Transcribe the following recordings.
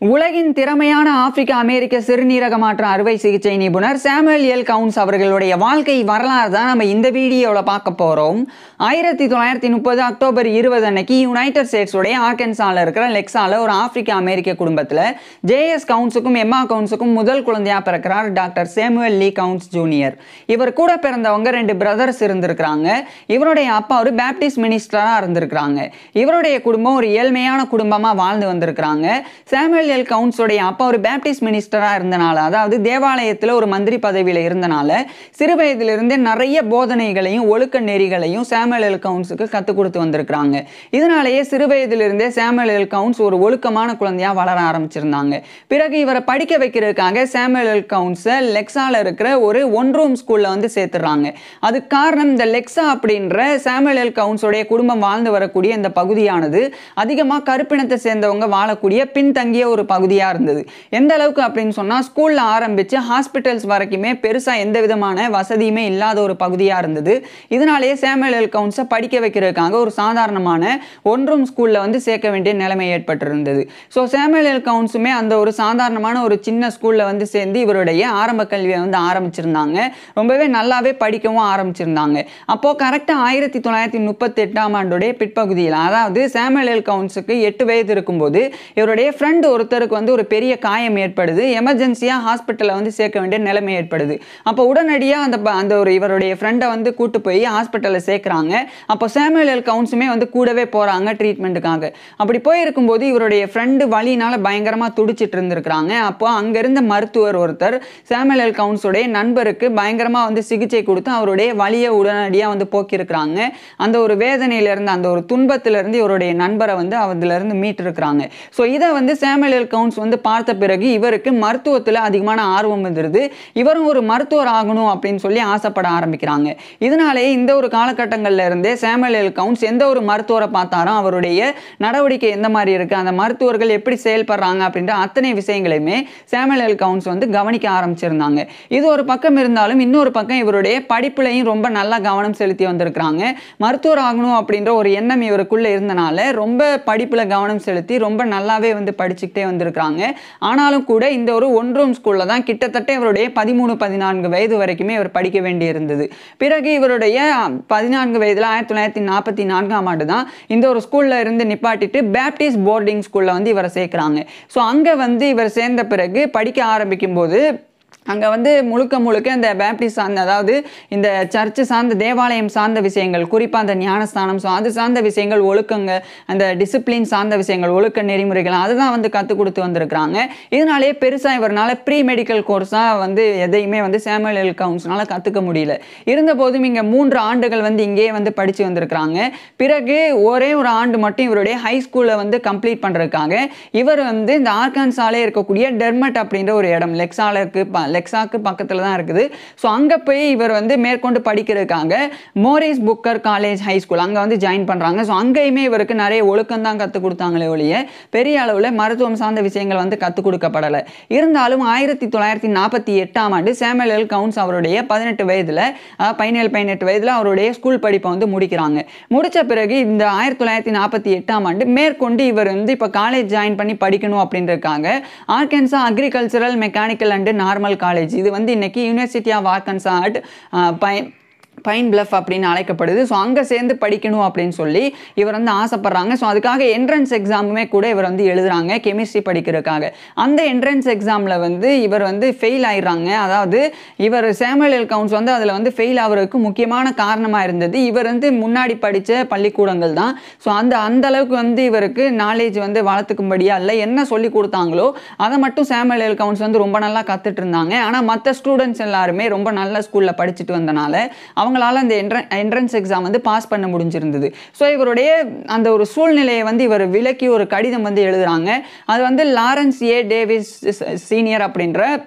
உலகின் திறமையான ஆப்பிரிக்க அமெரிக்க சிறுநீரக மாற்று அறுவை சிகிச்சை நிபுணர் சாமுவேல் எல் கவுன்ஸ் அவர்களுடைய வாழ்க்கை வரலாறு தான் நம்ம இந்த வீடியோவில் பார்க்க போகிறோம் ஆயிரத்தி தொள்ளாயிரத்தி முப்பது அக்டோபர் இருபது அன்னைக்கு யுனைடெட் ஸ்டேட்ஸுடைய ஆர்கன்சால இருக்கிற லெக்ஸால ஒரு ஆப்பிரிக்க அமெரிக்க குடும்பத்தில் ஜேஎஸ் கவுன்ஸுக்கும் எம்மா கவுன்ஸுக்கும் முதல் குழந்தையாக பிறக்கிறார் doctor Samuel Lee Kountz junior இவர் கூட பிறந்தவங்க ரெண்டு பிரதர்ஸ் இருந்திருக்கிறாங்க இவருடைய அப்பா ஒரு பேப்டிஸ்ட் மினிஸ்டராக இருந்திருக்கிறாங்க இவருடைய குடும்பம் ஒரு ஏழ்மையான குடும்பமாக வாழ்ந்து வந்திருக்கிறாங்க சாமுவேல் எல் கவுன்ஸுடைய அப்பா ஒரு பேப்டிஸ்ட் மினிஸ்டராக இருந்தனால அதாவது தேவாலயத்தில் ஒரு மந்திரி பதவியில் இருந்தனால சிறு வயதிலிருந்தே நிறைய போதனைகளையும் ஒழுக்க நெறிகளையும் சாமுவேல் எல் கவுன்ஸுக்கு கற்றுக் கொடுத்து வந்திருக்கிறாங்க இதனாலேயே சிறு வயதிலிருந்தே சாமுவேல் எல் கவுன்ஸ் ஒரு ஒழுக்கமான குழந்தையாக வளர ஆரம்பிச்சிருந்தாங்க பிறகு இவரை படிக்க வைக்கிறதுக்காக சாமுவேல் எல் கவுன்ஸை லெக்ஸால இருக்கிற ஒரு ஒன் ரூம் ஸ்கூலில் வந்து சேர்த்துறாங்க அதுக்கு காரணம் இந்த லெக்ஸா அப்படின்ற சாமுவேல் எல் கவுன்ஸோடைய குடும்பம் வாழ்ந்து வரக்கூடிய இந்த பகுதியானது அதிகமாக கருப்பினத்தை சேர்ந்தவங்க வாழக்கூடிய பின்தங்கிய ஒரு பகுதியாக இருந்தது எந்த அளவுக்கு அப்படின்னு சொன்னால் ஸ்கூலில் ஆரம்பித்து ஹாஸ்பிட்டல்ஸ் வரைக்குமே பெருசாக எந்த விதமான வசதியுமே இல்லாத ஒரு பகுதியாக இருந்தது இதனாலேயே சாமுவேல் எல் கவுன்ஸை படிக்க வைக்கிறதுக்காக ஒரு சாதாரணமான ஒன்றும் ஸ்கூலில் வந்து சேர்க்க வேண்டிய நிலைமை ஏற்பட்டிருந்தது ஸோ சாமுவேல் எல் கவுன்ஸுமே அந்த ஒரு சாதாரணமான ஒரு சின்ன ஸ்கூலில் வந்து சேர்ந்து இவருடைய ஆரம்ப கல்வியை வந்து ஆரம்பிச்சிருந்தாங்க ரொம்பவே நல்லாவே படிக்கவும் ஆரம்பிச்சிருந்தாங்க அப்போது கரெக்டாக ஆயிரத்தி தொள்ளாயிரத்தி முப்பத்தி எட்டாம் ஆண்டுடைய பிற்பகுதியில் அதாவது சாமுவேல் எல் கவுன்ஸுக்கு எட்டு வயது இருக்கும்போது இவருடைய ஃப்ரெண்டு ஒருத்தருக்கு வந்து ஒரு பெரிய காயம் ஏற்படுது எமர்ஜென்சியாக ஹாஸ்பிட்டலில் வந்து சேர்க்க வேண்டிய நிலைமை ஏற்படுது அப்போ உடனடியாக அந்த ப- அந்த ஒரு இவருடைய ஃப்ரெண்டை வந்து கூட்டு போய் ஹாஸ்பிட்டலில் சேர்க்குறாங்க அப்போ சாமுவேல் எல் கவுன்ஸுமே வந்து கூடவே போகிறாங்க ட்ரீட்மெண்ட்டுக்காக அப்படி போயிருக்கும்போது இவருடைய ஃப்ரெண்டு வலினால பயங்கரமாக துடிச்சிட்டு இருந்திருக்கிறாங்க அப்போ அங்கே இருந்த மருத்துவர் ஒருத்தர் சாமுவேல் எல் கவுன்ஸுடைய நண்பருக்கு பயங்கரமாக வந்து சிகிச்சை கொடுத்து அவருடைய வலியை உடனடியாக வந்து போக்கியிருக்கிறாங்க அந்த ஒரு வேதனையிலிருந்து அந்த ஒரு துன்பத்திலிருந்து இவருடைய நண்பரை வந்து அதிலிருந்து மீட்டிருக்கிறாங்க ஸோ இதை வந்து சாமுவேல் எல் கவுன்ஸ் வந்து பார்த்த பிறகு இவருக்கு மருத்துவத்தில் அதிகமான ஆர்வம் வந்துடுது இவரும் ஒரு மருத்துவர் ஆகணும் அப்படின்னு சொல்லி ஆசைப்பட ஆரம்பிக்கிறாங்க இதனாலேயே இந்த ஒரு காலகட்டங்கள்ல இருந்தே சாமுவேல் எல் கவுன்ஸ் எந்த ஒரு மருத்துவரை பார்த்தாலும் அவருடைய நடவடிக்கை எந்த மாதிரி இருக்கு அந்த மருத்துவர்கள் எப்படி செயல்படுறாங்க அப்படின்ற அத்தனை விஷயங்களையுமே சாமுவேல் எல் கவுன்ஸ் வந்து கவனிக்க ஆரம்பிச்சிருந்தாங்க இது ஒரு பக்கம் இருந்தாலும் இன்னொரு பக்கம் இவருடைய படிப்புலையும் ரொம்ப நல்லா கவனம் செலுத்தி வந்திருக்கிறாங்க மருத்துவர் ஆகணும் அப்படின்ற ஒரு எண்ணம் இவருக்குள்ள இருந்தனால ரொம்ப படிப்புல கவனம் செலுத்தி ரொம்ப நல்லாவே வந்து படிச்சுக்கிட்டே வந்திருக்கிறாங்க ஆனாலும் கூட இந்த ஒரு ஒன் ரூம் ஸ்கூல்ல தான் கிட்டத்தட்ட இவருடைய பதிமூணு பதினான்கு வயது வரைக்குமே இவர் படிக்க வேண்டியிருந்தது பிறகு இவருடைய பதினான்கு வயதுல ஆயிரத்தி தொள்ளாயிரத்தி நாற்பத்தி நான்காம் ஆண்டு தான் இந்த ஒரு ஸ்கூல்ல இருந்து நிப்பாட்டிட்டு பேப்டிஸ்ட் போர்டிங் ஸ்கூல்ல வந்து இவரை சேர்க்குறாங்க ஸோ அங்க வந்து இவர் சேர்ந்த பிறகு படிக்க ஆரம்பிக்கும் போது அங்கே வந்து முழுக்க முழுக்க இந்த பேப்டிஸ்ட் சார்ந்த அதாவது இந்த சர்ச்சு சார்ந்த தேவாலயம் சார்ந்த விஷயங்கள் குறிப்பாக அந்த ஞானஸ்தானம் ஸோ அது சார்ந்த விஷயங்கள் ஒழுக்கங்க அந்த டிசிப்ளின் சார்ந்த விஷயங்கள் ஒழுக்க நெறிமுறைகள் அதுதான் வந்து கற்றுக் கொடுத்து வந்திருக்கிறாங்க இதனாலேயே பெருசாக இவரால் ப்ரீ மெடிக்கல் கோர்ஸாக வந்து எதையுமே வந்து சாமுவல் எல் கவுன்ஸ்னால கற்றுக்க முடியல இருந்தபோதும் இங்கே மூன்று ஆண்டுகள் வந்து இங்கேயே வந்து படித்து வந்திருக்கிறாங்க பிறகு ஒரே ஒரு ஆண்டு மட்டும் இவருடைய ஹை ஸ்கூலில் வந்து கம்ப்ளீட் பண்ணுறதுக்காக இவர் வந்து இந்த ஆர்கான்சாலே இருக்கக்கூடிய டெர்மட் அப்படின்ற ஒரு இடம் லெக்ஸாலுக்கு ப லெக்ஸாக்கு பக்கத்தில் தான் இருக்குது ஸோ அங்கே போய் இவர் வந்து மேற்கொண்டு படிக்கிறதுக்காக Morris Booker college high school அங்கே வந்து ஜாயின் பண்ணுறாங்க ஸோ அங்கேயுமே இவருக்கு நிறைய ஒழுக்கம் தான் கற்றுக் கொடுத்தாங்களே ஒழிய பெரிய அளவில் மருத்துவம் சார்ந்த விஷயங்கள் வந்து கற்றுக் கொடுக்கப்படலை இருந்தாலும் ஆயிரத்தி தொள்ளாயிரத்தி நாற்பத்தி எட்டாம் ஆண்டு சாமுவேல் எல் கவுன்ஸ் அவருடைய பதினெட்டு வயதில் அதாவது பதினேழு பதினெட்டு வயதில் அவருடைய ஸ்கூல் படிப்பை வந்து முடிக்கிறாங்க முடித்த பிறகு இந்த ஆயிரத்தி தொள்ளாயிரத்தி நாற்பத்தி எட்டாம் ஆண்டு மேற்கொண்டு இவர் வந்து இப்போ காலேஜ் ஜாயின் பண்ணி படிக்கணும் அப்படின்றதுக்காக Arkansas Agricultural Mechanical and Normal College இது வந்து இன்னைக்கு யூனிவர்சிட்டி ஆஃப் ஆர்கன்சா அட் பை பைன் பிளஃப் அப்படின்னு அழைக்கப்படுது ஸோ அங்கே சேர்ந்து படிக்கணும் அப்படின்னு சொல்லி இவர் வந்து ஆசைப்படுறாங்க ஸோ அதுக்காக என்ட்ரன்ஸ் எக்ஸாமுமே கூட இவர் வந்து எழுதுறாங்க கெமிஸ்ட்ரி படிக்கிறதுக்காக அந்த என்ட்ரன்ஸ் எக்ஸாமில் வந்து இவர் வந்து ஃபெயில் ஆயிடுறாங்க அதாவது இவர் சாமுவல் எல் கவுன்ஸ் வந்து அதில் வந்து ஃபெயில் ஆகிறதுக்கு முக்கியமான காரணமாக இருந்தது இவர் வந்து முன்னாடி படித்த பள்ளிக்கூடங்கள் தான் ஸோ அந்த அந்த அளவுக்கு வந்து இவருக்கு நாலேஜ் வந்து வளர்த்துக்கும்படியா இல்லை என்ன சொல்லி கொடுத்தாங்களோ அதை மட்டும் சாமுவல் எல் கவுன்ஸ் வந்து ரொம்ப நல்லா கற்றுட்டு இருந்தாங்க ஆனால் மற்ற ஸ்டூடெண்ட்ஸ் எல்லாருமே ரொம்ப நல்ல ஸ்கூலில் படிச்சுட்டு வந்தனால அவங்களால அந்த என்ட்ரன் என்ட்ரன்ஸ் எக்ஸாம் வந்து பாஸ் பண்ண முடிஞ்சிருந்தது ஸோ இவருடைய அந்த ஒரு சூழ்நிலையை வந்து இவர் விலக்கி ஒரு கடிதம் வந்து எழுதுறாங்க அது வந்து லாரன்ஸ் ஏ டேவிஸ் சீனியர் அப்படின்ற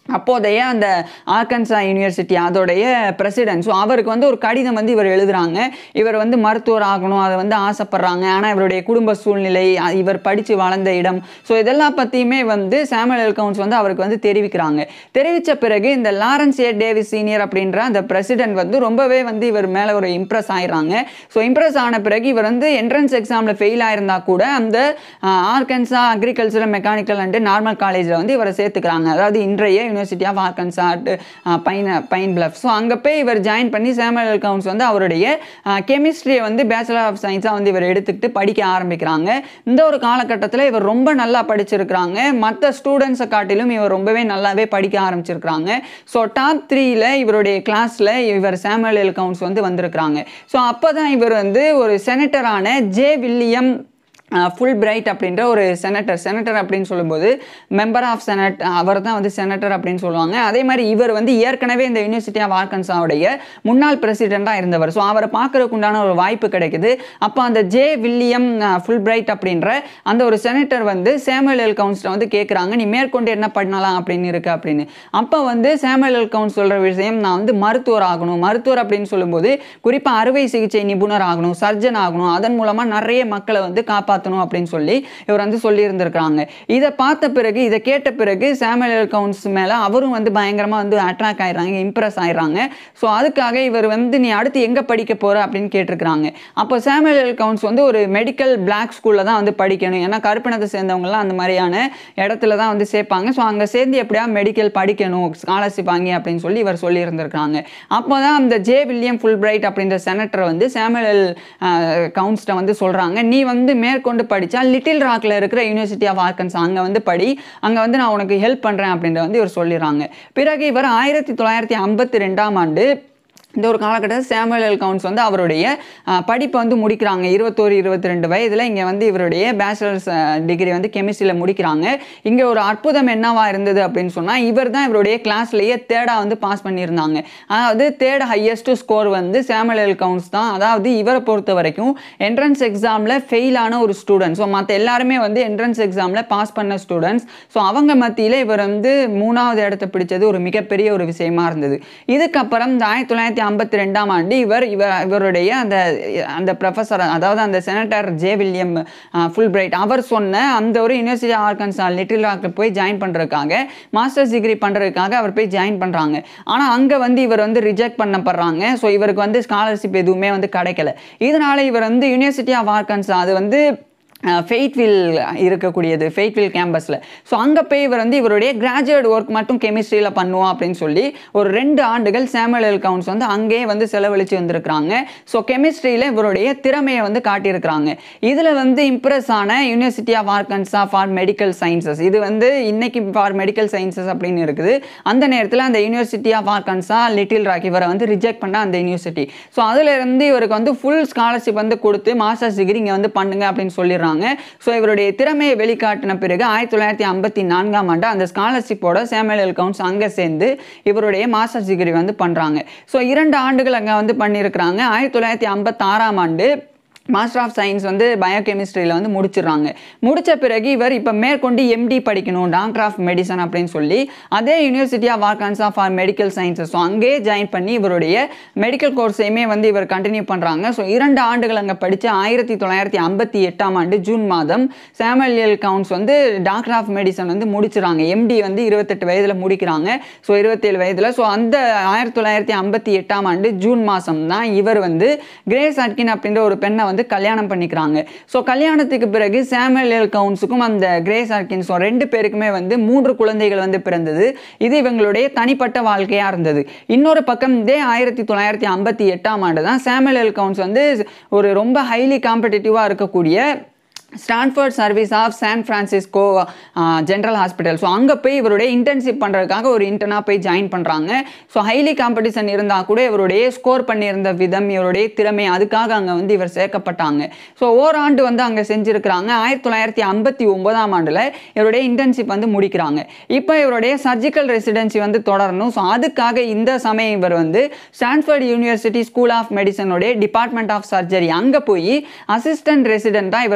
அப்போதைய அந்த ஆர்கன்சா யூனிவர்சிட்டி அதோடைய பிரசிடென்ட் ஸோ அவருக்கு வந்து ஒரு கடிதம் வந்து இவர் எழுதுறாங்க இவர் வந்து மருத்துவர் ஆகணும் அதை வந்து ஆசைப்படுறாங்க ஆனால் இவருடைய குடும்ப சூழ்நிலை அ- இவர் படித்து வளர்ந்த இடம் ஸோ இதெல்லாம் பற்றியுமே வந்து சாமுவல் எல் கவுன்ஸ் வந்து அவருக்கு வந்து தெரிவிக்கிறாங்க தெரிவித்த பிறகு இந்த லாரன்ஸ் ஏ டேவிஸ் சீனியர் அப்படின்ற அந்த பிரசிடென்ட் வந்து ரொம்பவே வந்து இவர் மேலே ஒரு இம்ப்ரெஸ் ஆயிடுறாங்க ஸோ இம்ப்ரெஸ் ஆன பிறகு இவர் வந்து என்ட்ரன்ஸ் எக்ஸாமில் ஃபெயில் ஆயிருந்தா கூட அந்த Arkansas Agricultural Mechanical and Normal காலேஜில் வந்து இவரை சேர்த்துக்கிறாங்க அதாவது இன்றைய University of Arkansas Pine Pine Bluff so அங்கே போய் இவர் ஜாயின் பண்ணி சாமுவல் கவுன்ஸ் வந்து அவருடைய கெமிஸ்ட்ரியை வந்து பேச்சுலர் ஆஃப் சயின்ஸாக வந்து இவர் எடுத்துக்கிட்டு படிக்க ஆரம்பிக்கிறாங்க இந்த ஒரு காலகட்டத்தில் இவர் ரொம்ப நல்லா படிச்சிருக்கிறாங்க மற்ற ஸ்டூடெண்ட்ஸை காட்டிலும் இவர் ரொம்பவே நல்லாவே படிக்க ஆரம்பிச்சிருக்கிறாங்க ஸோ டாப் த்ரீல இவருடைய கிளாஸில் இவர் சாமுவல் எல் கவுன்ஸ் வந்து வந்திருக்கிறாங்க ஸோ அப்போ தான் இவர் வந்து ஒரு செனட்டரான ஜே வில்லியம் ஃபுல் பிரைட் அப்படின்ற ஒரு செனட்டர் செனட்டர் அப்படின்னு சொல்லும்போது மெம்பர் ஆஃப் செனட் அவர் தான் வந்து செனட்டர் அப்படின்னு சொல்லுவாங்க அதே மாதிரி இவர் வந்து ஏற்கனவே இந்த யூனிவர்சிட்டி ஆஃப் ஆர்கன்சாவுடைய முன்னாள் பிரசிடெண்ட்டாக இருந்தவர் ஸோ அவரை பார்க்கறதுக்கு உண்டான ஒரு வாய்ப்பு கிடைக்குது அப்போ அந்த ஜே வில்லியம் ஃபுல் பிரைட் அப்படின்ற அந்த ஒரு செனட்டர் வந்து சாமுவல் எல் கவுன்ஸ்ல வந்து கேட்குறாங்க நீ மேற்கொண்டு என்ன பண்ணலாம் அப்படின்னு இருக்கு அப்படின்னு அப்போ வந்து சாமுவல் எல் கவுன்ஸ் சொல்கிற விஷயம் நான் வந்து மருத்துவர் ஆகணும் மருத்துவர் அப்படின்னு சொல்லும்போது குறிப்பாக அறுவை சிகிச்சை நிபுணர் ஆகணும் சர்ஜன் ஆகணும் அதன் மூலமாக நிறைய மக்களை வந்து காப்பாற்றணும் அப்படின்னு சொல்லி இவர் வந்து சொல்லியிருந்திருக்கிறாங்க இதை பார்த்த பிறகு இதை கேட்ட பிறகு சாமுவல் எல் கவுன்ஸ் மேலே அவரும் வந்து பயங்கரமாக வந்து அட்ராக்ட் ஆயிடுறாங்க இம்ப்ரெஸ் ஆயிடுறாங்க ஸோ அதுக்காக இவர் வந்து நீ அடுத்து எங்கே படிக்க போகிற அப்படின்னு கேட்டிருக்கிறாங்க அப்போ சாமுவல் எல் கவுன்ஸ் வந்து ஒரு மெடிக்கல் பிளாக் ஸ்கூலில் தான் வந்து படிக்கணும் ஏன்னா கருப்பினத்தை சேர்ந்தவங்கலாம் அந்த மாதிரியான இடத்துல தான் வந்து சேர்ப்பாங்க ஸோ அங்கே சேர்ந்து எப்படியா மெடிக்கல் படிக்கணும் ஸ்காலர்ஷிப் வாங்கி அப்படின்னு சொல்லி இவர் சொல்லியிருந்திருக்காங்க அப்போ தான் அந்த ஜே வில்லியம் ஃபுல் பிரைட் அப்படின்ற செனட்டர் வந்து சாமுவல் கவுன்ஸ்ட்டை வந்து சொல்கிறாங்க நீ வந்து மேற்கொண்டு படித்தா லிட்டில் ராக்ல இருக்கிற யூனிவர்சிட்டி ஆஃப் ஆர்கன்ஸ் அங்கே வந்து படி அங்கே வந்து நான் உனக்கு ஹெல்ப் பண்ணுறேன் அப்படின்றத வந்து இவர் சொல்லிடுறாங்க பிறகு இவர் ஆயிரத்தி தொள்ளாயிரத்தி ஐம்பத்தி ரெண்டாம் ஆண்டு இந்த ஒரு காலகட்டத்தில் சாமுவல் எல் கவுன்ஸ் வந்து அவருடைய அஹ், படிப்பை வந்து முடிக்கிறாங்க இருபத்தோரு இருபத்தி ரெண்டு வயதில் இங்கே வந்து இவருடைய பேச்சுலர்ஸ் டிகிரி வந்து கெமிஸ்ட்ரியில் முடிக்கிறாங்க இங்கே ஒரு அற்புதம் என்னவா இருந்தது அப்படின்னு சொன்னால் இவர் தான் இவருடைய கிளாஸ்லேயே தேர்டாக வந்து பாஸ் பண்ணியிருந்தாங்க அதாவது தேர்ட் ஹையஸ்ட் ஸ்கோர் வந்து சாமுவல் எல் கவுன்ஸ் தான் அதாவது இவரை பொறுத்த வரைக்கும் என்ட்ரன்ஸ் எக்ஸாமில் ஃபெயிலான ஒரு ஸ்டூடெண்ட் ஸோ மற்ற எல்லாருமே வந்து என்ட்ரன்ஸ் எக்ஸாமில் பாஸ் பண்ண ஸ்டூடெண்ட்ஸ் ஸோ அவங்க மத்தியில் இவர் வந்து மூணாவது இடத்தை பிடிச்சது ஒரு மிகப்பெரிய ஒரு விஷயமா இருந்தது இதுக்கப்புறம் இந்த ஆயிரத்தி தொள்ளாயிரத்தி ஐம்பத்தி ரெண்டாம் ஆண்டு இவர் இவர் இவருடைய அந்த அந்த ப்ரொஃபஸர் அதாவது அந்த senator J William Fulbright அவர் சொன்ன அந்த ஒரு யூனிவர்சிட்டி ஆர்கன்சா லிட்டில் ராக்கில் போய் ஜாயின் பண்ணுறதுக்காக மாஸ்டர்ஸ் டிகிரி பண்ணுறதுக்காக அவர் போய் ஜாயின் பண்ணுறாங்க ஆனால் அங்கே வந்து இவர் வந்து ரிஜெக்ட் பண்ணப்படுறாங்க ஸோ இவருக்கு வந்து ஸ்காலர்ஷிப் எதுவுமே வந்து கிடைக்கல இதனால இவர் வந்து யூனிவர்சிட்டி ஆஃப் ஆர்கன்சா அது வந்து ஃபெய்ட்வில் இருக்கக்கூடியது ஃபெய்ட்வில் கேம்பஸில் ஸோ அங்கே போய் இவர் வந்து இவருடைய கிராஜுவேட் ஒர்க் மட்டும் கெமிஸ்ட்ரியில் பண்ணுவோம் அப்படின்னு சொல்லி ஒரு ரெண்டு ஆண்டுகள் சாமுவல் எல் கவுன்ஸ் வந்து அங்கேயே வந்து செலவழித்து வந்திருக்கிறாங்க ஸோ கெமிஸ்ட்ரியில் இவருடைய திறமையை வந்து காட்டியிருக்கிறாங்க இதில் வந்து இம்ப்ரெஸ் ஆன University of Arkansas for Medical Sciences இது வந்து இன்னைக்கு ஃபார் மெடிக்கல் சயின்சஸ் அப்படின்னு இருக்குது அந்த நேரத்தில் அந்த University of Arkansas Little Rock இவரை வந்து ரிஜெக்ட் பண்ண அந்த யூனிவர்சிட்டி ஸோ அதில் இருந்து இவருக்கு வந்து ஃபுல் ஸ்காலர்ஷிப் வந்து கொடுத்து மாஸ்டர்ஸ் டிகிரி இங்கே வந்து பண்ணுங்க அப்படின்னு சொல்லிடுறாங்க ஸோ இவருடைய திறமையை வெளிக்காட்டின பிறகு ஆயிரத்தி தொள்ளாயிரத்தி ஐம்பத்தி நான்காம் ஆண்டு அந்த ஸ்காலர்ஷிப்போட சாமுவல் எல் கவுன்ஸ் அங்கே சேர்ந்து இவருடைய மாஸ்டர்ஸ் டிகிரி வந்து பண்ணுறாங்க ஸோ இரண்டு ஆண்டுகள் அங்கே வந்து பண்ணியிருக்கிறாங்க ஆயிரத்தி தொள்ளாயிரத்தி ஐம்பத்தாறாம் ஆண்டு மாஸ்டர் ஆஃப் சயின்ஸ் வந்து பயோகெமிஸ்ட்ரியில் வந்து முடிச்சிடுறாங்க முடித்த பிறகு இவர் இப்போ மேற்கொண்டு எம்டி படிக்கணும் டாக்டர் ஆஃப் மெடிசன் அப்படின்னு சொல்லி அதே University of Arkansas for Medical Sciences so அங்கேயே ஜாயின் பண்ணி இவருடைய மெடிக்கல் கோர்ஸையுமே வந்து இவர் கண்டினியூ பண்ணுறாங்க ஸோ இரண்டு ஆண்டுகள் அங்கே படித்து ஆயிரத்தி தொள்ளாயிரத்தி ஐம்பத்தி எட்டாம் ஆண்டு ஜூன் மாதம் சாமுவல் கவுன்ஸ் வந்து டாக்டர் ஆஃப் மெடிசன் வந்து முடிச்சிடுறாங்க எம்டி வந்து இருபத்தெட்டு வயதில் முடிக்கிறாங்க ஸோ இருபத்தேழு வயதில் ஸோ அந்த ஆயிரத்தி தொள்ளாயிரத்தி ஐம்பத்தி எட்டாம் ஆண்டு ஜூன் மாதம் தான் இவர் வந்து கிரேஸ் அட்கின் அப்படின்ற ஒரு பெண்ணை வந்து கல்யாணம் பண்ணிக்கிறாங்க ஸோ கல்யாணத்துக்கு பிறகு சாமுவல் எல் கவுன்ஸுக்கும் அந்த கிரேஸ் அட்கின் ஸோ ரெண்டு பேருக்குமே வந்து மூன்று குழந்தைகள் வந்து பிறந்தது இது இவங்களுடைய தனிப்பட்ட வாழ்க்கையாக இருந்தது இன்னொரு பக்கம் இதே ஆயிரத்தி தொள்ளாயிரத்தி ஐம்பத்தி எட்டாம் ஆண்டு தான் சாமுவல் எல் கவுன்ஸ் வந்து ஒரு ரொம்ப ஹைலி காம்படிட்டிவாக இருக்கக்கூடிய Stanford Service of San Francisco General Hospital so அங்கே போய் இவருடைய இன்டர்ன்ஷிப் பண்ணுறதுக்காக ஒரு இன்டர்னாக போய் ஜாயின் பண்ணுறாங்க ஸோ ஹைலி காம்படிஷன் இருந்தால் கூட இவருடைய ஸ்கோர் பண்ணியிருந்த விதம் இவருடைய திறமை அதுக்காக அங்கே வந்து இவர் சேர்க்கப்பட்டாங்க ஸோ ஓராண்டு வந்து அங்கே செஞ்சுருக்கிறாங்க ஆயிரத்தி தொள்ளாயிரத்தி ஐம்பத்தி ஒன்பதாம் ஆண்டில் இவருடைய இன்டர்ன்ஷிப் வந்து முடிக்கிறாங்க இப்போ இவருடைய சர்ஜிக்கல் ரெசிடென்சி வந்து தொடரணும் ஸோ அதுக்காக இந்த சமயம் இவர் வந்து ஸ்டான்ஃபோர்ட் யூனிவர்சிட்டி ஸ்கூல் ஆஃப் மெடிசனுடைய டிபார்ட்மெண்ட் ஆஃப் சர்ஜரி அங்கே போய் அசிஸ்டன்ட் ரெசிடெண்ட்டாக இவர் போய் ஜாயின்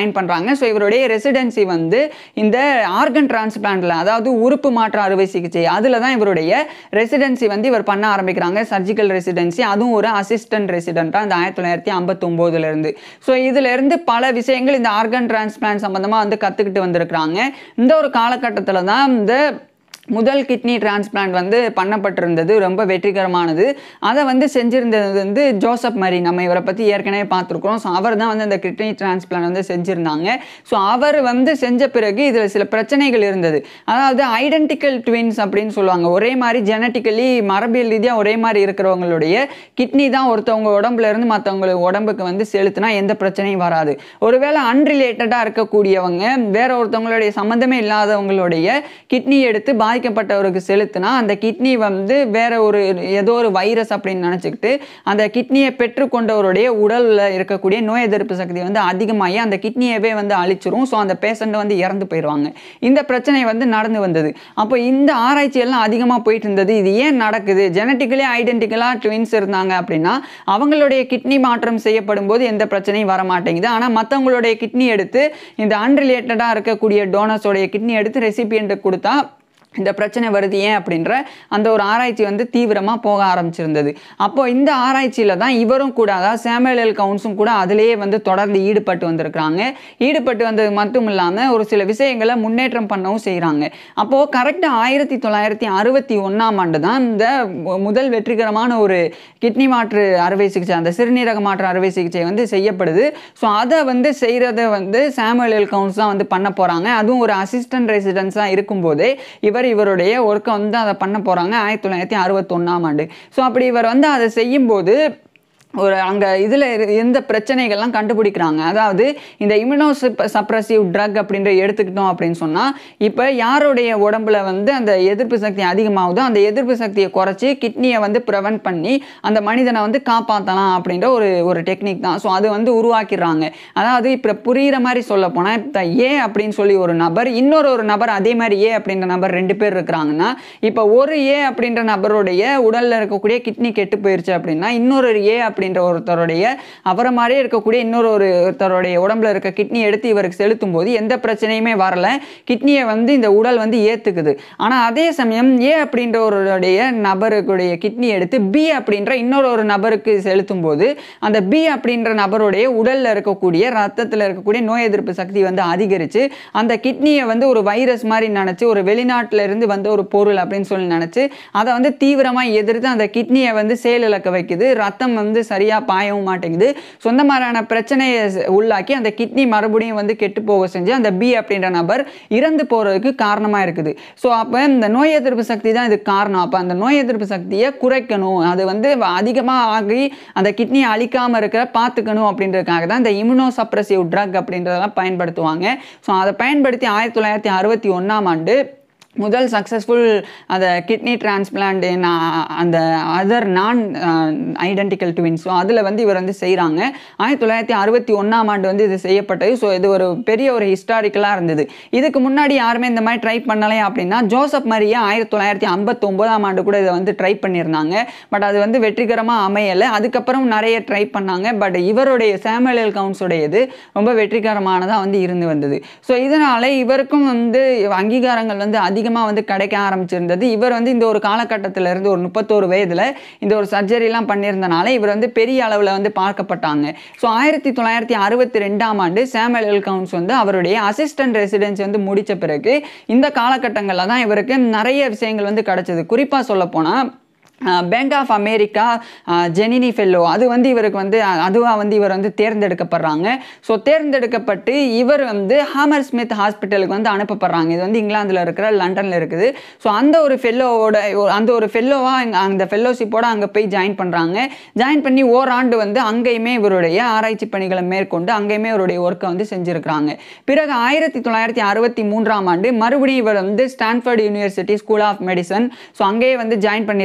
ஜாயின் பண்ணுறாங்க ஸோ இவருடைய ரெசிடென்சி வந்து இந்த ஆர்கன் டிரான்ஸ்பிளான்ட்ல அதாவது உறுப்பு மாற்று அறுவை சிகிச்சை அதில் தான் இவருடைய ரெசிடென்சி வந்து இவர் பண்ண ஆரம்பிக்கிறாங்க சர்ஜிக்கல் ரெசிடென்சி அதுவும் ஒரு அசிஸ்டன்ட் ரெசிடென்ட்டாக இந்த ஆயிரத்தி தொள்ளாயிரத்தி ஐம்பத்தொம்போதுலேருந்து ஸோ இதிலிருந்து பல விஷயங்கள் இந்த ஆர்கன் டிரான்ஸ்பிளான்ட் சம்மந்தமாக வந்து கற்றுக்கிட்டு வந்திருக்கிறாங்க இந்த ஒரு காலகட்டத்தில் தான் இந்த முதல் கிட்னி டிரான்ஸ்பிளான்ட் வந்து பண்ணப்பட்டிருந்தது ரொம்ப வெற்றிகரமானது அதை வந்து செஞ்சிருந்தது வந்து ஜோசப் மரி நம்ம இவரை பற்றி ஏற்கனவே பார்த்துருக்குறோம் ஸோ அவர் தான் வந்து அந்த கிட்னி டிரான்ஸ்பிளான்ட் வந்து செஞ்சுருந்தாங்க ஸோ அவர் வந்து செஞ்ச பிறகு இதில் சில பிரச்சனைகள் இருந்தது அதாவது ஐடென்டிக்கல் ட்வின்ஸ் அப்படின்னு சொல்லுவாங்க ஒரே மாதிரி ஜெனட்டிக்கலி மரபியல் ரீதியாக ஒரே மாதிரி இருக்கிறவங்களுடைய கிட்னி தான் ஒருத்தவங்க உடம்புல இருந்து மற்றவங்க உடம்புக்கு வந்து செலுத்தினா எந்த பிரச்சனையும் வராது ஒருவேளை அன்ரிலேட்டடாக இருக்கக்கூடியவங்க வேற ஒருத்தவங்களுடைய சம்மந்தமே இல்லாதவங்களுடைய கிட்னி எடுத்து பாதிக்கப்பட்டவருக்கு செலுத்தினா அந்த கிட்னி வந்து வேற ஒரு ஏதோ ஒரு வைரஸ் அப்படின்னு நினச்சிக்கிட்டு அந்த கிட்னியை பெற்றுக்கொண்டவருடைய உடலில் இருக்கக்கூடிய நோய் எதிர்ப்பு சக்தி வந்து அதிகமாகி அந்த கிட்னியவே வந்து அழிச்சிரும் ஸோ அந்த பேஷண்ட் வந்து இறந்து போயிடுவாங்க இந்த பிரச்சனை வந்து நடந்து வந்தது அப்போ இந்த ஆராய்ச்சி எல்லாம் அதிகமாக போயிட்டு இருந்தது இது ஏன் நடக்குது ஜெனட்டிக்கலி ஐடென்டிக்கலாக ட்வின்ஸ் இருந்தாங்க அப்படின்னா அவங்களுடைய கிட்னி மாற்றம் செய்யப்படும் போது எந்த பிரச்சனையும் வர மாட்டேங்குது ஆனால் மற்றவங்களுடைய கிட்னி எடுத்து இந்த அன்ரிலேட்டடாக இருக்கக்கூடிய டோனர்ஸோடைய கிட்னி எடுத்து ரெசிபியண்ட்டுக்கு கொடுத்தா இந்த பிரச்சனை வருது ஏன் அப்படின்ற அந்த ஒரு ஆராய்ச்சி வந்து தீவிரமாக போக ஆரம்பிச்சிருந்தது அப்போ இந்த ஆராய்ச்சியில் தான் இவரும் கூட அதாவது சாமுவேல் எல் கவுன்ஸும் கூட அதிலேயே வந்து தொடர்ந்து ஈடுபட்டு வந்திருக்கிறாங்க ஈடுபட்டு வந்தது மட்டும் இல்லாமல் ஒரு சில விஷயங்களை முன்னேற்றம் பண்ணவும் செய்கிறாங்க அப்போது கரெக்டாக ஆயிரத்தி தொள்ளாயிரத்தி அறுபத்தி ஒன்றாம் ஆண்டு தான் இந்த மு- முதல் வெற்றிகரமான ஒரு கிட்னி மாற்று அறுவை சிகிச்சை அந்த சிறுநீரக மாற்று அறுவை சிகிச்சை வந்து செய்யப்படுது ஸோ அதை வந்து செய்கிறத வந்து சாமுவேல் எல் கவுன்ஸ் தான் வந்து பண்ண போகிறாங்க அதுவும் ஒரு அசிஸ்டன்ட் ரெசிடென்ஸாக இருக்கும்போதே இவர் இவருடைய ஒர்க்கை வந்து அதை பண்ண போகிறாங்க ஆயிரத்தி தொள்ளாயிரத்தி அறுபத்தொன்னாம் ஆண்டு ஸோ அப்படி இவர் வந்து அதை செய்யும்போது ஒரு அங்கே இதில் எந்த பிரச்சனைகள்லாம் கண்டுபிடிக்கிறாங்க அதாவது இந்த இம்யூனோ சப்ரசிவ் ட்ரக் அப்படின்ற எடுத்துக்கிட்டோம் அப்படின்னு சொன்னால் இப்போ யாருடைய உடம்புல வந்து அந்த எதிர்ப்பு சக்தி அதிகமாகுதோ அந்த எதிர்ப்பு சக்தியை குறைச்சி கிட்னியை வந்து ப்ரிவென்ட் பண்ணி அந்த மனிதனை வந்து காப்பாற்றலாம் அப்படின்ற ஒரு ஒரு டெக்னிக் தான் ஸோ அது வந்து உருவாக்கிடுறாங்க அதாவது இப்போ புரிகிற மாதிரி சொல்ல போனால் இப்போ ஏ அப்படின்னு சொல்லி ஒரு நபர் இன்னொரு ஒரு நபர் அதே மாதிரி ஏ அப்படின்ற நபர் ரெண்டு பேர் இருக்கிறாங்கன்னா இப்போ ஒரு ஏ அப்படின்ற நபருடைய உடலில் இருக்கக்கூடிய கிட்னி கெட்டு போயிருச்சு அப்படின்னா இன்னொரு ஏ அப்படின்ற ஒருத்தருடைய அவரை மாதிரியே இருக்கக்கூடிய இன்னொரு ஒரு ஒருத்தருடைய உடம்புல இருக்க கிட்னி எடுத்து இவருக்கு செலுத்தும் போது எந்த பிரச்சனையுமே வரல கிட்னியை வந்து இந்த உடல் வந்து ஏற்றுக்குது ஆனால் அதே சமயம் ஏ அப்படின்றவருடைய நபருக்குடைய கிட்னி எடுத்து பி அப்படின்ற இன்னொரு ஒரு நபருக்கு செலுத்தும் போது அந்த பி அப்படின்ற நபருடைய உடலில் இருக்கக்கூடிய ரத்தத்தில் இருக்கக்கூடிய நோய் எதிர்ப்பு சக்தி வந்து அதிகரித்து அந்த கிட்னியை வந்து ஒரு வைரஸ் மாதிரி நினச்சி ஒரு வெளிநாட்டில் இருந்து வந்த ஒரு பொருள் அப்படின்னு சொல்லி நினச்சி அதை வந்து தீவிரமாக எதிர்த்து அந்த கிட்னியை வந்து செயலிழக்க வைக்குது ரத்தம் வந்து சரியாக பாயவும் மாட்டேங்குது சொந்த மாதிரியான பிரச்சனையை ச- உள்ளாக்கி அந்த கிட்னி மறுபடியும் வந்து கெட்டு போக செஞ்சு அந்த பி அப்படின்ற நபர் இறந்து போகிறதுக்கு காரணமாக இருக்குது ஸோ அப்போ இந்த நோய் எதிர்ப்பு சக்தி தான் இதுக்கு காரணம் அப்போ அந்த நோய் எதிர்ப்பு சக்தியை குறைக்கணும் அது வந்து அதிகமாக ஆகி அந்த கிட்னியை அழிக்காமல் இருக்கிற பார்த்துக்கணும் அப்படின்றதுக்காக தான் இந்த இம்யூனோ சப்ரசிவ் ட்ரக் அப்படின்றதெல்லாம் பயன்படுத்துவாங்க ஸோ அதை பயன்படுத்தி ஆயிரத்தி தொள்ளாயிரத்தி அறுபத்தி ஒன்றாம் ஆண்டு முதல் சக்ஸஸ்ஃபுல் அந்த கிட்னி டிரான்ஸ்பிளான்ட் அந்த other non identical twins so அதில் வந்து இவர் வந்து செய்கிறாங்க ஆயிரத்தி தொள்ளாயிரத்தி அறுபத்தி ஒன்றாம் ஆண்டு வந்து இது செய்யப்பட்டது ஸோ இது ஒரு பெரிய ஒரு ஹிஸ்டாரிக்கலாக இருந்தது இதுக்கு முன்னாடி யாருமே இந்த மாதிரி ட்ரை பண்ணலை அப்படின்னா ஜோசப் மரியா ஆயிரத்தி தொள்ளாயிரத்தி ஐம்பத்தொம்போதாம் ஆண்டு கூட இதை வந்து ட்ரை பண்ணியிருந்தாங்க பட் அது வந்து வெற்றிகரமாக அமையலை அதுக்கப்புறம் நிறைய ட்ரை பண்ணாங்க பட் இவருடைய சாமுவேல் கவுன்ஸுடையது ரொம்ப வெற்றிகரமானதாக வந்து இருந்து வந்தது ஸோ இதனால இவருக்கும் வந்து அங்கீகாரங்கள் வந்து அதிகமாக வந்து கிடைக்க ஆரம்பிச்சிருந்தது இவர் வந்து இந்த ஒரு காலகட்டத்தில இருந்து ஒரு முப்பத்தோரு வயதில் இந்த ஒரு சர்ஜரிலாம் பண்ணியிருந்தனால இவர் வந்து பெரிய அளவில் வந்து பார்க்கப்பட்டாங்க ஸோ ஆயிரத்தி தொள்ளாயிரத்தி அறுபத்தி ரெண்டாம் ஆண்டு சாமுவேல் எல் கவுன்ஸ் வந்து அவருடைய அசிஸ்டன்ட் ரெசிடென்சி வந்து முடித்த பிறகு இந்த காலகட்டங்களில் தான் இவருக்கு நிறைய விஷயங்கள் வந்து கிடைச்சது குறிப்பாக சொல்லப்போனால் Bank of America Giannini fellow அது வந்து இவருக்கு வந்து அதுவாக வந்து இவர் வந்து தேர்ந்தெடுக்கப்படுறாங்க ஸோ தேர்ந்தெடுக்கப்பட்டு இவர் வந்து ஹாமர் ஸ்மித் ஹாஸ்பிட்டலுக்கு வந்து அனுப்பப்படுறாங்க இது வந்து இங்கிலாந்தில் இருக்கிற லண்டனில் இருக்குது ஸோ அந்த ஒரு ஃபெல்லோவோட அந்த ஒரு ஃபெல்லோவாக அந்த ஃபெல்லோஷிப்போட அங்கே போய் ஜாயின் பண்ணுறாங்க ஜாயின் பண்ணி ஓராண்டு வந்து அங்கேயுமே இவருடைய ஆராய்ச்சி பணிகளை மேற்கொண்டு அங்கேயுமே இவருடைய ஒர்க்கை வந்து செஞ்சுருக்கிறாங்க பிறகு ஆயிரத்தி தொள்ளாயிரத்தி அறுபத்தி மூன்றாம் ஆண்டு மறுபடியும் இவர் வந்து Stanford University School of Medicine so அங்கேயே வந்து ஜாயின் பண்ணிடுறாங்க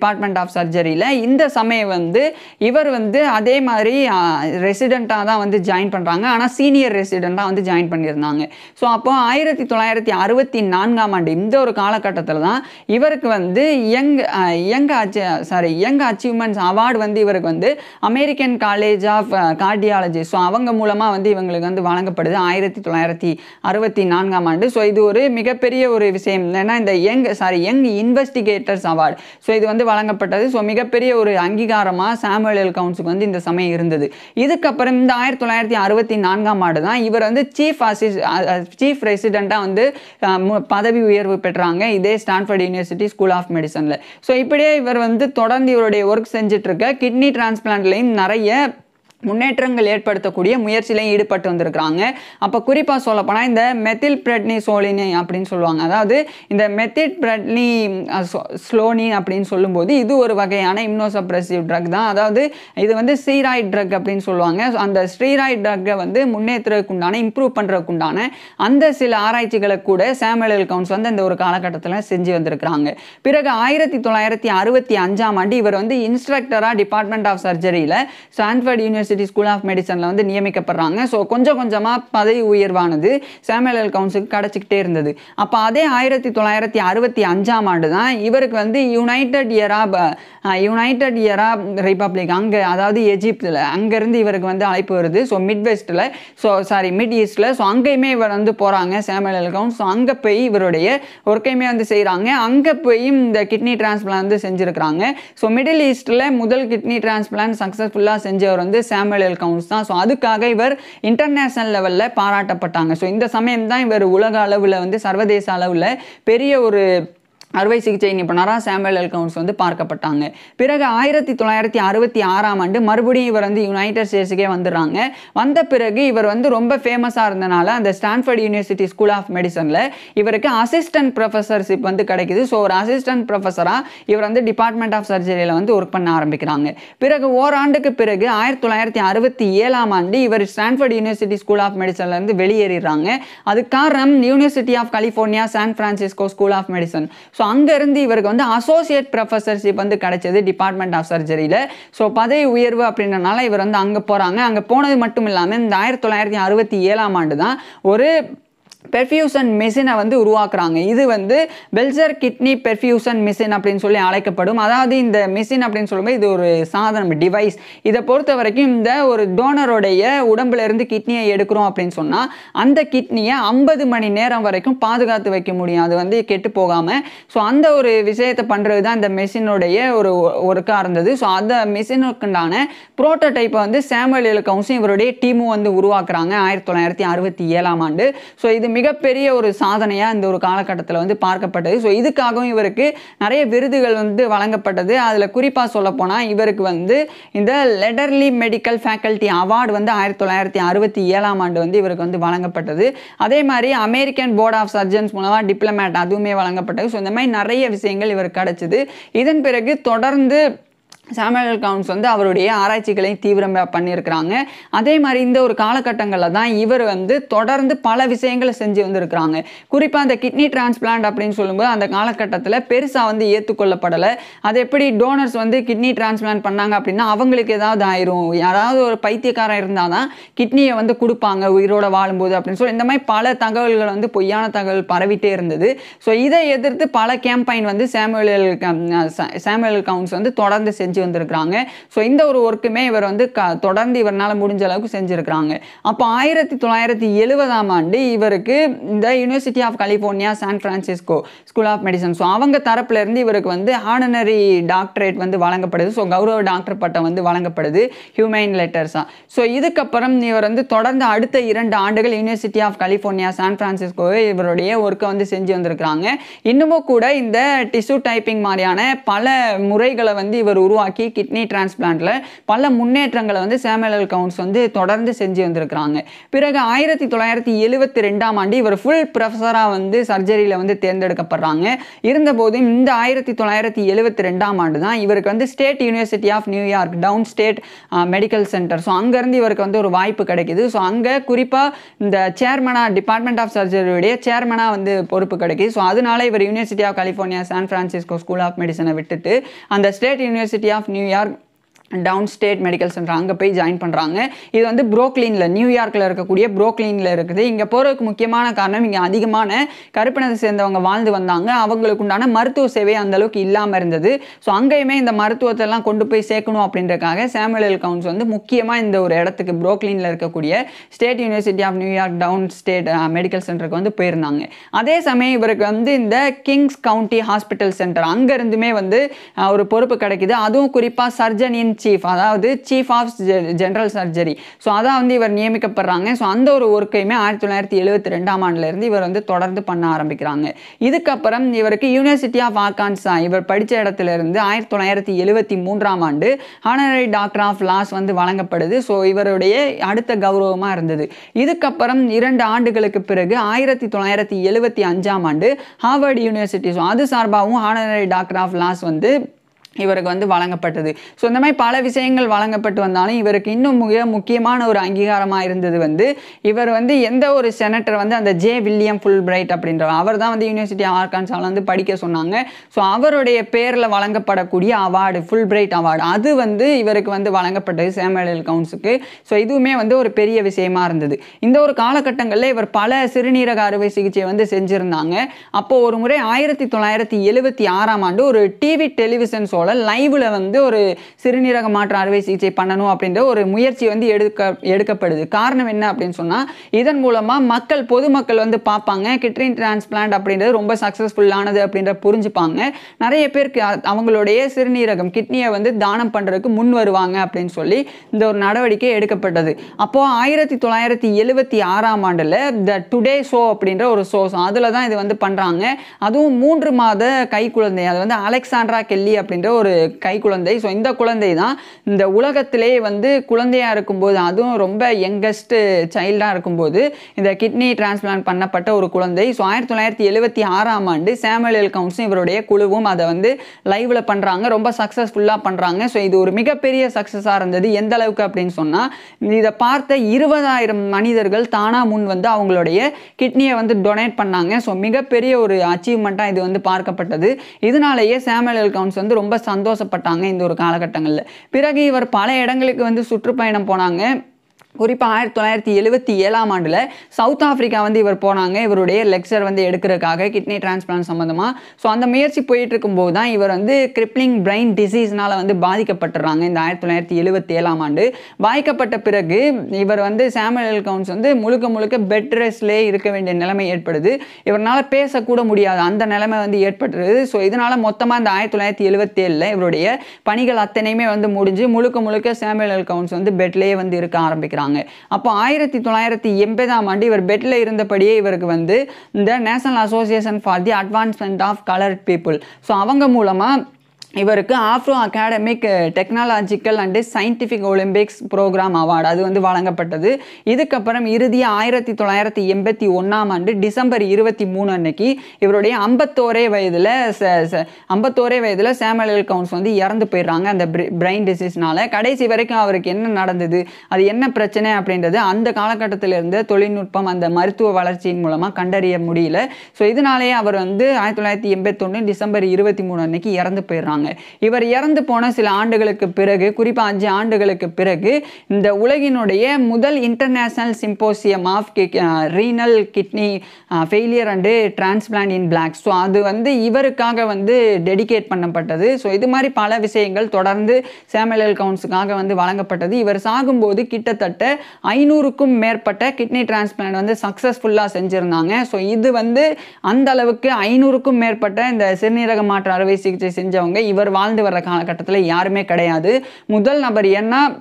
டிபார்ட்மெண்ட் ஆஃப் சர்ஜரியில் இந்த சமயம் வந்து இவர் வந்து அதே மாதிரி ரெசிடெண்ட்டாக தான் வந்து ஜாயின் பண்ணுறாங்க ஆனால் சீனியர் ரெசிடெண்ட்டாக வந்து ஜாயின் பண்ணியிருந்தாங்க ஸோ அப்போ ஆயிரத்தி தொள்ளாயிரத்தி அறுபத்தி நான்காம் ஆண்டு இந்த ஒரு காலகட்டத்தில் தான் இவருக்கு வந்து யங் யங் அச்ச சாரி யங் அச்சீவ்மெண்ட்ஸ் அவார்டு வந்து இவருக்கு வந்து American College of Cardiology so அவங்க மூலமாக வந்து இவங்களுக்கு வந்து வழங்கப்படுது ஆயிரத்தி தொள்ளாயிரத்தி அறுபத்தி நான்காம் ஆண்டு ஸோ இது ஒரு மிகப்பெரிய ஒரு விஷயம் ஏன்னா இந்த young sorry young investigators award so இது வந்து வழங்கப்பட்டது ஸோ மிகப்பெரிய ஒரு அங்கீகாரமாக சாமுவல் எல் கவுன்ஸுக்கு வந்து இந்த சமயம் இருந்தது இதுக்கப்புறம் இந்த ஆயிரத்தி தொள்ளாயிரத்தி அறுபத்தி நான்காம் ஆண்டு தான் இவர் வந்து சீஃப் அசிஸ் சீஃப் ரெசிடெண்ட்டாக வந்து அஹ், மு- பதவி உயர்வு பெற்றாங்க இதே ஸ்டான்ஃபோர்ட் யூனிவர்சிட்டி ஸ்கூல் ஆஃப் மெடிசனில் ஸோ இப்படியே இவர் வந்து தொடர்ந்து இவருடைய ஒர்க் செஞ்சுட்டு இருக்க கிட்னி டிரான்ஸ்பிளான்ட்லையும் நிறைய முன்னேற்றங்கள் ஏற்படுத்தக்கூடிய முயற்சியிலையும் ஈடுபட்டு வந்திருக்கிறாங்க அப்போ குறிப்பாக சொல்லப்போனால் இந்த மெத்தில் பிரெட்னி சோலினி அப்படின்னு சொல்லுவாங்க அதாவது இந்த மெத்தில் பிரெட்னி ஸ்லோனி அப்படின்னு சொல்லும்போது இது ஒரு வகையான இம்னோசப்ரெசிவ் ட்ரக் தான் அதாவது இது வந்து ஸ்டீராய்ட் ட்ரக் அப்படின்னு சொல்லுவாங்க So, அந்த ஸ்டீராய்ட் ட்ரக்கை வந்து முன்னேற்றத்துக்கு உண்டான இம்ப்ரூவ் பண்ணுறதுக்கு உண்டான அந்த சில ஆராய்ச்சிகளை கூட சாமுவல் கவுன்ஸ் வந்து இந்த ஒரு காலகட்டத்தில் செஞ்சு வந்திருக்கிறாங்க பிறகு ஆயிரத்தி தொள்ளாயிரத்தி அறுபத்தி அஞ்சாம் ஆண்டு இவர் வந்து இன்ஸ்ட்ரக்டராக டிபார்ட்மெண்ட் ஆஃப் சர்ஜரியில் ஸ்டான்ஃபர்ட் யூனிவர்சிட்டி ஸ்கூல் ஆஃப் மெடிசனில் வந்து நியமிக்கப்படுறாங்க ஸோ கொஞ்சம் கொஞ்சமாக பதவி உயர்வானது சாமுவல் கவுன்ஸுக்கு கிடச்சிக்கிட்டே இருந்தது அப்போ அதே ஆயிரத்தி தொள்ளாயிரத்தி அறுபத்தி அஞ்சாம் ஆண்டு தான் இவருக்கு வந்து United Arab United Arab Republic அங்கே அதாவது எஜிப்தில் அங்கேருந்து இவருக்கு வந்து அழைப்பு வருது ஸோ மிட் வெஸ்ட்டில் ஸோ சாரி மிட் ஈஸ்ட்டில் ஸோ அங்கேயுமே இவர் வந்து போகிறாங்க சாமுவல் கவுன்ஸ் ஸோ அங்கே போய் இவருடைய ஒர்க்கையுமே வந்து செய்கிறாங்க அங்கே போய் இந்த கிட்னி டிரான்ஸ்பிளான் வந்து செஞ்சுருக்கிறாங்க ஸோ மிடில் ஈஸ்ட்டில் முதல் கிட்னி டிரான்ஸ்பிளான் சக்ஸஸ்ஃபுல்லாக செஞ்சவர் வந்து சாமுவல் எல் கவுன்ஸ் தான் ஸோ அதுக்காக இவர் இன்டர்நேஷனல் லெவலில் பாராட்டப்பட்டாங்க ஸோ இந்த சமயம் தான் இவர் உலக அளவில் வந்து சர்வதேச அளவில் பெரிய ஒரு அறுவை சிகிச்சை நிபுணராக சாமுவல் எல் கவுன்ஸ் வந்து பார்க்கப்பட்டாங்க பிறகு ஆயிரத்தி தொள்ளாயிரத்தி அறுபத்தி ஆறாம் ஆண்டு மறுபடியும் இவர் வந்து யுனைடெட் ஸ்டேட்ஸுக்கே வந்துடுறாங்க வந்த பிறகு இவர் வந்து ரொம்ப ஃபேமஸாக இருந்தனால அந்த ஸ்டான்ஃபோர்ட் யூனிவர்சிட்டி ஸ்கூல் ஆஃப் மெடிசனில் இவருக்கு அசிஸ்டன்ட் ப்ரொஃபஸர்ஷிப் வந்து கிடைக்குது ஸோ ஒரு அசிஸ்டன்ட் ப்ரொஃபஸராக இவர் வந்து டிபார்ட்மெண்ட் ஆஃப் சர்ஜரியில் வந்து ஒர்க் பண்ண ஆரம்பிக்கிறாங்க பிறகு ஓராண்டுக்கு பிறகு ஆயிரத்தி தொள்ளாயிரத்தி அறுபத்தி ஏழாம் ஆண்டு இவர் ஸ்டான்ஃபோர்ட் யூனிவர்சிட்டி ஸ்கூல் ஆஃப் மெடிசன்லேருந்து வெளியேறிடுறாங்க அதுக்கு காரணம் University of California San Francisco School of Medicine so அங்கேருந்து இவருக்கு வந்து அசோசியேட் ப்ரொஃபஸர்ஷிப் வந்து கிடைச்சது டிபார்ட்மெண்ட் ஆஃப் சர்ஜரியில் ஸோ பதவி உயர்வு அப்படின்றனால இவர் வந்து அங்கே போகிறாங்க அங்கே போனது மட்டும் இல்லாமல் இந்த ஆயிரத்தி தொள்ளாயிரத்தி அறுபத்தி ஏழாம் ஆண்டு தான் ஒரு பெர்ஃபியூசன் மிஷினை வந்து உருவாக்குறாங்க இது வந்து பெல்சர் கிட்னி பெர்ஃபியூசன் மிஷின் அப்படின்னு சொல்லி அழைக்கப்படும் அதாவது இந்த மிஷின் அப்படின்னு சொல்லும்போது இது ஒரு சாதனம் டிவைஸ் இதை பொறுத்த வரைக்கும் இந்த ஒரு டோனருடைய உடம்புல இருந்து கிட்னியை எடுக்கிறோம் அப்படின்னு சொன்னால் அந்த கிட்னியை ஐம்பது மணி நேரம் வரைக்கும் பாதுகாத்து வைக்க முடியும் அது வந்து கெட்டு போகாமல் ஸோ அந்த ஒரு விஷயத்தை பண்ணுறது தான் இந்த மிஷினுடைய ஒரு ஒர்க்காக இருந்தது ஸோ அந்த மிஷினுக்குண்டான ப்ரோட்டோடைப்பை வந்து சாமுவல் எல் கவுன்ஸும் இவருடைய டீமும் வந்து உருவாக்குறாங்க ஆயிரத்தி தொள்ளாயிரத்தி அறுபத்தி ஏழாம் ஆண்டு ஸோ இது மிகப்பெரிய ஒரு சாதனையாக இந்த ஒரு காலகட்டத்தில் வந்து பார்க்கப்பட்டது ஸோ இதுக்காகவும் இவருக்கு நிறைய விருதுகள் வந்து வழங்கப்பட்டது அதில் குறிப்பாக சொல்லப்போனால் இவருக்கு வந்து இந்த லெடர்லி மெடிக்கல் ஃபேக்கல்ட்டி அவார்டு வந்து ஆயிரத்தி தொள்ளாயிரத்தி அறுபத்தி ஏழாம் ஆண்டு வந்து இவருக்கு வந்து வழங்கப்பட்டது அதே மாதிரி அமெரிக்கன் போர்ட் ஆஃப் சர்ஜன்ஸ் மூலமாக டிப்ளமேட் அதுவுமே வழங்கப்பட்டது ஸோ இந்த மாதிரி நிறைய விஷயங்கள் இவருக்கு கிடைச்சிது இதன் பிறகு தொடர்ந்து சாமுவல் கவுன்ஸ் வந்து அவருடைய ஆராய்ச்சிகளை தீவிரமாக பண்ணியிருக்கிறாங்க அதே மாதிரி இந்த ஒரு காலகட்டங்களில் தான் இவர் வந்து தொடர்ந்து பல விஷயங்களை செஞ்சு வந்திருக்கிறாங்க குறிப்பாக அந்த கிட்னி டிரான்ஸ்பிளான்ட் அப்படின்னு சொல்லும்போது அந்த காலகட்டத்தில் பெருசாக வந்து ஏற்றுக்கொள்ளப்படலை அது எப்படி டோனர்ஸ் வந்து கிட்னி டிரான்ஸ்பிளான்ட் பண்ணாங்க அப்படின்னா அவங்களுக்கு ஏதாவது ஆயிரும் யாராவது ஒரு பைத்தியக்காரன் இருந்தால் தான் கிட்னியை வந்து கொடுப்பாங்க உயிரோட வாழும்போது அப்படின்னு சொல்லி இந்த மாதிரி பல தகவல்கள் வந்து பொய்யான தகவல் பரவிட்டே இருந்தது ஸோ இதை எதிர்த்து பல கேம்பைன் வந்து சாமுவல் சாமுவல் கவுன்ஸ் வந்து தொடர்ந்து செஞ்சு வந்திருக்கிறாங்க ஸோ இந்த ஒரு ஒர்க்குமே இவர் வந்து க தொடர்ந்து இவரால் முடிஞ்ச அளவுக்கு செஞ்சுருக்கிறாங்க அப்போ ஆயிரத்தி தொள்ளாயிரத்தி எழுபதாம் ஆண்டு இவருக்கு இந்த University of California San Francisco School of Medicine so அவங்க தரப்புல இருந்து இவருக்கு வந்து ஆர்டினரி டாக்டரேட் வந்து வழங்கப்படுது ஸோ கௌரவ டாக்டர் பட்டம் வந்து வழங்கப்படுது ஹியூமைன் லெட்டர்ஸாக ஸோ இதுக்கப்புறம் இவர் வந்து தொடர்ந்து அடுத்த இரண்டு ஆண்டுகள் யூனிவர்சிட்டி ஆஃப் கலிஃபோர்னியா சான் பிரான்சிஸ்கோவை இவருடைய ஒர்க்கை வந்து செஞ்சு வந்திருக்கிறாங்க இன்னமும் கூட இந்த டிஷ்யூ டைப்பிங் மாதிரியான பல முறைகளை வந்து இவர் உருவாக்கி உருவாக்கி கிட்னி டிரான்ஸ்பிளான்ட்டில் பல முன்னேற்றங்களை வந்து சாமுவல் கவுன்ஸ் வந்து தொடர்ந்து செஞ்சு வந்திருக்கிறாங்க பிறகு ஆயிரத்தி தொள்ளாயிரத்தி எழுவத்தி ரெண்டாம் ஆண்டு இவர் ஃபுல் ப்ரொஃபஸராக வந்து சர்ஜரியில் வந்து தேர்ந்தெடுக்கப்படுறாங்க இருந்தபோதும் இந்த ஆயிரத்தி தொள்ளாயிரத்தி எழுவத்தி ரெண்டாம் ஆண்டு தான் இவருக்கு வந்து state university of New York downstate medical centre so அங்கேருந்து இவருக்கு வந்து ஒரு வாய்ப்பு கிடைக்குது ஸோ அங்கே குறிப்பாக இந்த சேர்மனாக டிபார்ட்மெண்ட் ஆஃப் சர்ஜரியுடைய சேர்மனாக வந்து பொறுப்பு கிடைக்குது ஸோ அதனால இவர் university of California San Francisco school of மெடிசனை விட்டுட்டு அந்த state university of New York downstate medical centre அங்கே போய் ஜாயின் பண்ணுறாங்க இது வந்து புரோக்லினில் நியூயார்க்கில் இருக்கக்கூடிய புரோக்லினில் இருக்குது இங்கே போகிறதுக்கு முக்கியமான காரணம் இங்கே அதிகமான கருப்பினத்தை சேர்ந்தவங்க வாழ்ந்து வந்தாங்க அவங்களுக்கு உண்டான மருத்துவ சேவை அந்த அளவுக்கு இல்லாமல் இருந்தது ஸோ அங்கேயுமே இந்த மருத்துவத்தை எல்லாம் கொண்டு போய் சேர்க்கணும் அப்படின்றக்காக சாமுவல் கவுன்ஸ் வந்து முக்கியமாக இந்த ஒரு இடத்துக்கு புரோக்லினில் இருக்கக்கூடிய state university of New York downstate medical சென்டருக்கு வந்து போயிருந்தாங்க அதே சமயம் இவருக்கு வந்து இந்த கிங்ஸ் கவுண்டி ஹாஸ்பிட்டல் சென்டர் அங்கேருந்துமே வந்து அஹ், ஒரு பொறுப்பு கிடைக்குது அதுவும் குறிப்பாக சர்ஜன் இன் சீஃப் அதாவது chief of general surgery so அதான் வந்து இவர் நியமிக்கப்படுறாங்க ஸோ அந்த ஒரு ஒர்க்கையுமே ஆயிரத்தி தொள்ளாயிரத்தி எழுபத்தி ரெண்டாம் ஆண்டுலேருந்து இவர் வந்து தொடர்ந்து பண்ண ஆரம்பிக்கிறாங்க இதுக்கப்புறம் இவருக்கு யூனிவர்சிட்டி ஆஃப் ஆர்கான்சா இவர் படித்த இடத்துல இருந்து ஆயிரத்தி தொள்ளாயிரத்தி எழுபத்தி மூன்றாம் ஆண்டு ஹானரரி டாக்டர் ஆஃப் லாஸ் வந்து வழங்கப்படுது ஸோ இவருடைய அடுத்த கௌரவமாக இருந்தது இதுக்கப்புறம் இரண்டு ஆண்டுகளுக்கு பிறகு ஆயிரத்தி தொள்ளாயிரத்தி எழுபத்தி அஞ்சாம் ஆண்டு ஹார்வர்ட் யூனிவர்சிட்டி ஸோ அது சார்பாகவும் ஹானரரி டாக்டர் ஆஃப் லாஸ் வந்து இவருக்கு வந்து வழங்கப்பட்டது ஸோ இந்த மாதிரி பல விஷயங்கள் வழங்கப்பட்டு வந்தாலும் இவருக்கு இன்னும் மிக முக்கியமான ஒரு அங்கீகாரமாக இருந்தது வந்து இவர் வந்து எந்த ஒரு செனட்டர் வந்து அந்த ஜே வில்லியம் ஃபுல் பிரைட் அப்படின்றவர் அவர் தான் வந்து யூனிவர்சிட்டி ஆஃப் ஆர்கான்சாவில் வந்து படிக்க சொன்னாங்க ஸோ அவருடைய பேரில் வழங்கப்படக்கூடிய அவார்டு ஃபுல் பிரைட் அவார்டு அது வந்து இவருக்கு வந்து வழங்கப்பட்டது சேமுவல் கவுன்ஸுக்கு ஸோ இதுவுமே வந்து ஒரு பெரிய விஷயமா இருந்தது இந்த ஒரு காலகட்டங்களில் இவர் பல சிறுநீரக அறுவை சிகிச்சை வந்து செஞ்சுருந்தாங்க அப்போ ஒரு முறை ஆயிரத்தி தொள்ளாயிரத்தி எழுபத்தி ஆறாம் ஆண்டு ஒரு டிவி டெலிவிஷன் ஷோவில் லைவில் வந்து ஒரு சிறுநீரக மாற்று அறுவை சிகிச்சை பண்ணணும் அப்படின்ற ஒரு முயற்சி வந்து எடுக்க எடுக்கப்படுது காரணம் என்ன அப்படின்னு சொன்னால் இதன் மூலமாக மக்கள் பொதுமக்கள் வந்து பார்ப்பாங்க கிட்னி டிரான்ஸ்பிளான்ட் அப்படின்றது ரொம்ப சக்ஸஸ்ஃபுல்லானது அப்படின்ற புரிஞ்சுப்பாங்க நிறைய பேருக்கு அ- அவங்களுடைய சிறுநீரகம் கிட்னியை வந்து தானம் பண்ணுறதுக்கு முன் வருவாங்க அப்படின்னு சொல்லி இந்த ஒரு நடவடிக்கை எடுக்கப்பட்டது அப்போது ஆயிரத்தி தொள்ளாயிரத்தி எழுபத்தி ஆறாம் ஆண்டில் த டுடே ஷோ அப்படின்ற ஒரு ஷோ அதில் தான் இது வந்து பண்ணுறாங்க அதுவும் மூன்று மாத கை குழந்தை அது வந்து அலெக்சாண்ட்ரா கெல்லி அப்படின்ற ஒரு கை குழந்தை ஸோ இந்த குழந்தை தான் இந்த உலகத்திலே வந்து குழந்தையா இருக்கும்போது அதுவும் ரொம்ப யங்கஸ்ட் சைல்டாக இருக்கும்போது இந்த கிட்னி டிரான்ஸ்பிளான்ட் பண்ணப்பட்ட ஒரு குழந்தை ஸோ ஆயிரத்தி தொள்ளாயிரத்தி எழுபத்தி ஆறாம் ஆண்டு சாமுவல் எல் கவுன்ஸும் இவருடைய குழுவும் அதை வந்து லைவ்ல பண்ணுறாங்க ரொம்ப சக்ஸஸ்ஃபுல்லாக பண்ணுறாங்க ஸோ இது ஒரு மிகப்பெரிய சக்ஸஸாக இருந்தது எந்த அளவுக்கு அப்படின்னு சொன்னால் இதை பார்த்த இருபதாயிரம் மனிதர்கள் தானாக முன் வந்து அவங்களுடைய கிட்னியை வந்து டொனேட் பண்ணாங்க ஸோ மிகப்பெரிய ஒரு அச்சீவ்மெண்ட்டாக இது வந்து பார்க்கப்பட்டது இதனாலேயே சாமுவல் எல் கவுன்ஸ் வந்து ரொம்ப சந்தோஷப்பட்டாங்க இந்த ஒரு காலகட்டங்களில் பிறகு இவர் பல இடங்களுக்கு வந்து சுற்றுப்பயணம் போனாங்க குறிப்பாக ஆயிரத்தி தொள்ளாயிரத்தி எழுபத்தி ஏழாம் ஆண்டில் சவுத் ஆப்பிரிக்கா வந்து இவர் போனாங்க இவருடைய லெக்சர் வந்து எடுக்கிறதுக்காக கிட்னி டிரான்ஸ்பிளான்ட் சம்மந்தமாக ஸோ அந்த முயற்சி போயிட்டு இருக்கும்போது தான் இவர் வந்து கிரிப்ளிங் பிரெயின் டிசீஸ்னால வந்து பாதிக்கப்பட்டுறாங்க இந்த ஆயிரத்தி தொள்ளாயிரத்தி எழுபத்தி ஏழாம் ஆண்டு பாதிக்கப்பட்ட பிறகு இவர் வந்து சாமுவல் கவுன்ஸ் வந்து முழுக்க முழுக்க பெட் ரெஸ்ட்லேயே இருக்க வேண்டிய நிலைமை ஏற்படுது இவரால் பேசக்கூட முடியாது அந்த நிலைமை வந்து ஏற்பட்டுருது ஸோ இதனால் மொத்தமாக இந்த ஆயிரத்தி தொள்ளாயிரத்தி எழுபத்தேழில் இவருடைய பணிகள் அத்தனையுமே வந்து முடிஞ்சு முழுக்க முழுக்க சாமுவல் கவுன்ஸ் வந்து பெட்லேயே வந்து இருக்க ஆரம்பிக்கிறாங்க அப்போ ஆயிரத்தி தொள்ளாயிரத்தி எண்பதாம் ஆண்டு இவர் பெட்டில் இருந்தபடியே இவருக்கு வந்து இந்த National Association for the Advancement of Colored People so அவங்க மூலமாக இவருக்கு Afro Academic Technological and Scientific Olympics program award அது வந்து வழங்கப்பட்டது இதுக்கப்புறம் இறுதியாக ஆயிரத்தி தொள்ளாயிரத்தி எண்பத்தி ஒன்றாம் ஆண்டு டிசம்பர் இருபத்தி மூணு அன்னைக்கு இவருடைய ஐம்பத்தோரே வயதில் ஐம்பத்தோரே வயதில் சாமுவல் கவுன்ஸ் வந்து இறந்து போயிடுறாங்க அந்த பிரெயின் டிசீஸ்னால கடைசி வரைக்கும் அவருக்கு என்ன நடந்தது அது என்ன பிரச்சனை அப்படின்றது அந்த காலகட்டத்தில் இருந்த தொழில்நுட்பம் அந்த மருத்துவ வளர்ச்சியின் மூலமாக கண்டறிய முடியல ஸோ இதனாலேயே அவர் வந்து ஆயிரத்தி தொள்ளாயிரத்தி எண்பத்தொன்று டிசம்பர் இருபத்தி மூணு அன்னைக்கு இறந்து போயிடுறாங்க இவர் இறந்து போன சில ஆண்டுகளுக்கு பிறகு குறிப்பாக அஞ்சு ஆண்டுகளுக்கு பிறகு இந்த உலகினுடைய முதல் international symposium of renal kidney failure and transplant in black so அது வந்து இவருக்காக வந்து டெடிகேட் பண்ணப்பட்டது ஸோ இது மாதிரி பல விஷயங்கள் தொடர்ந்து சாமுவல் கவுன்ஸுக்காக வந்து வழங்கப்பட்டது இவர் சாகும்போது கிட்டத்தட்ட ஐநூறுக்கும் மேற்பட்ட கிட்னி டிரான்ஸ்பிளான்ட் வந்து சக்ஸஸ்ஃபுல்லாக செஞ்சுருந்தாங்க ஸோ இது வந்து அந்த அளவுக்கு ஐநூறுக்கும் மேற்பட்ட இந்த சிறுநீரக மாற்று அறுவை சிகிச்சை செஞ்சவங்க இவர் வாழ்ந்து வர்ற காலகட்டத்தில் யாருமே கிடையாது முதல் நபர் ஏன்னா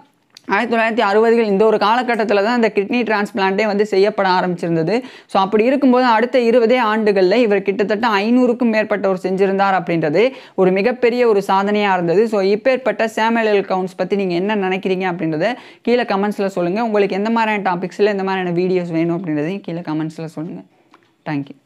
ஆயிரத்தி தொள்ளாயிரத்தி அறுபதுகள் இந்த ஒரு காலகட்டத்தில் தான் இந்த கிட்னி டிரான்ஸ்பிளான்ட்டே வந்து செய்யப்பட ஆரம்பிச்சிருந்தது ஸோ அப்படி இருக்கும்போது அடுத்த இருபதே ஆண்டுகளில் இவர் கிட்டத்தட்ட ஐநூறுக்கும் மேற்பட்டவர் செஞ்சிருந்தார் அப்படின்றது ஒரு மிகப்பெரிய ஒரு சாதனையாக இருந்தது ஸோ இப்பேற்பட்ட சேமல் கவுண்ட்ஸ் பற்றி நீங்கள் என்ன நினைக்கிறீங்க அப்படின்றத கீழே கமெண்ட்ஸில் சொல்லுங்கள் உங்களுக்கு எந்த மாதிரியான டாபிக்ஸில் எந்த மாதிரியான வீடியோஸ் வேணும் அப்படின்றதையும் கீழே கமெண்ட்ஸில் சொல்லுங்கள் தேங்க்யூ